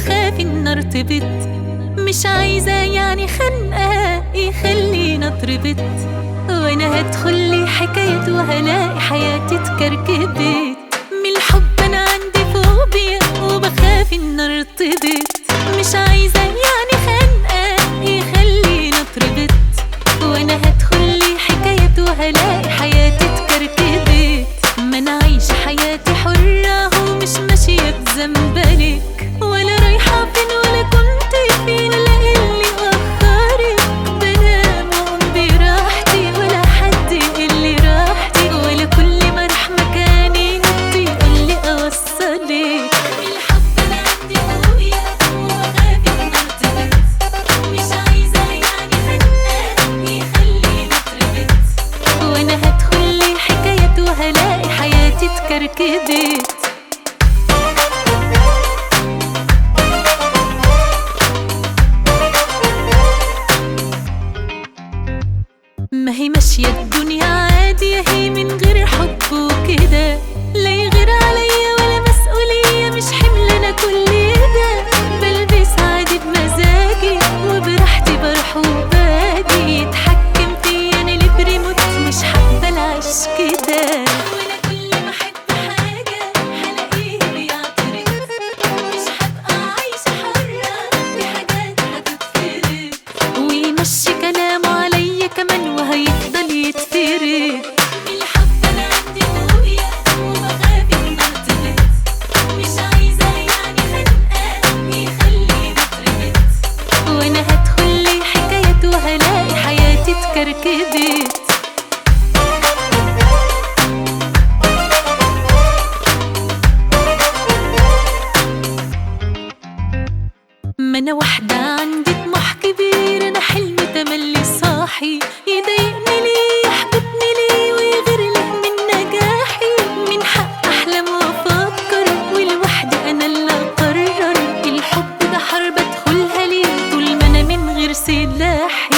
وبخاف ان ارتبط مش عايزة يعني خنقة يخلينا اتربط وانا هدخل لي حكاية وهلاقي حياتي اتكركبت من الحب انا عندي فوبيا وبخاف ان ارتبط مش عايزة يعني خنقة يخلينا اتربط وانا هدخل لي حكاية وهلاقي حياتي اتكركبت ما انا عايشة حياتي حرة ومش ماشية بزنبلك ولا رايحة فين ولا كنت فين لا اللي أخرك بنام وأقوم براحتي ولا حد اللي راحتي ولا كل ما أروح مكاني انت يقولي أوصلك الحب أنا عندي فوبيا وبخاف إن أرتبط مش عايزة يعني خنقة يخليني اتربط وانا هدخل لي حكاية وهلاقي حياتي اتكركبت ما هي ماشية الدنيا عادي هي من غير حب وكده لا يغير عليا ولا مسؤولية مش حمل أنا كل ده بلبس عادي بمزاجي وبراحتي بروح وباجي يتحكم فيا أنا اللي بريموت مش حابة العيش كده وأنا كل ما أحب حاجة هلاقيه بيعترض مش هبقى عايشة حرة في حاجات هتتفرض ويمشي كلامه عليا كمان وهيفضل يتفرد الحب انا عندي فوبيا وبخاف ان ارتبط مش عايزه يعني خنقه يخليني اتربط وانا هدخل لي حكاية وهلاقي حياتي اتكركبت ما انا واحدة عندي طموح كبير انا حلمي تملي صاحي يضايقني ليه يحبطني ليه ويغير ليه من نجاحي من حق احلم وافكر ولوحدي انا اللي اقرر الحب ده حرب ادخلها ليه طول ما انا من غير سلاحي